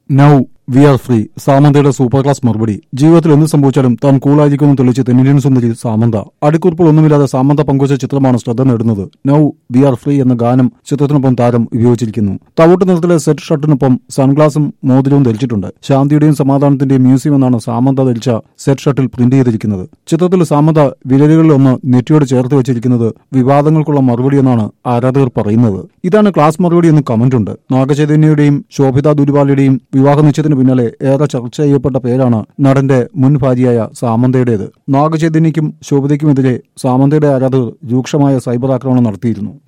now we are free സാമന്തയുടെ super class മറുപടി ജീവിതത്തിൽ എന്ത് സംഭവിച്ചാലും താൻ കൂളായിരിക്കുമെന്ന് തെളിയിച്ച് തെന്നിന്ത്യൻ സുന്ദരി സാമന്ത അടിക്കുറിപ്പുകൾ ഒന്നുമില്ലാതെ സാമന്ത പങ്കുവച്ച ചിത്രമാണ് ശ്രദ്ധ നേടുന്നത് നൗ വി ആർ ഫ്രീ എന്ന ഗാനം ചിത്രത്തിനൊപ്പം താരം ഉപയോഗിച്ചിരിക്കുന്നു തവിട്ട് നിറത്തിലെ സെറ്റ് ഷർട്ടിനൊപ്പം സൺഗ്ലാസും മോതിരവും ധരിച്ചിട്ടുണ്ട് ശാന്തിയുടെയും സമാധാനത്തിന്റെയും മ്യൂസിയം എന്നാണ് സാമന്ത ധരിച്ച സെറ്റ് ഷർട്ടിൽ പ്രിന്റ് ചെയ്തിരിക്കുന്നത് ചിത്രത്തിൽ സാമന്ത വിരലുകളിൽ ഒന്ന് നെറ്റിയോട് ചേർത്ത് വെച്ചിരിക്കുന്നത് വിവാദങ്ങൾക്കുള്ള മറുപടി എന്നാണ് ആരാധകർ പറയുന്നത് ഇതാണ് ക്ലാസ് മറുപടി എന്ന് കമന്റുണ്ട് നാഗചൈതന്യയുടെയും ശോഭിത ദുരിപാലയുടെയും വിവാഹ നിശ്ചയത്തിന് പിന്നാലെ ഏറെ ചർച്ച ചെയ്യപ്പെട്ട പേരാണ് നടന്റെ മുൻ ഭാര്യയായ സാമന്തയുടേത് നാഗചൈതന്യയ്ക്കും ശോഭിതയ്ക്കുമെതിരെ സാമന്തയുടെ ആരാധകർ രൂക്ഷമായ സൈബർ ആക്രമണം നടത്തിയിരുന്നു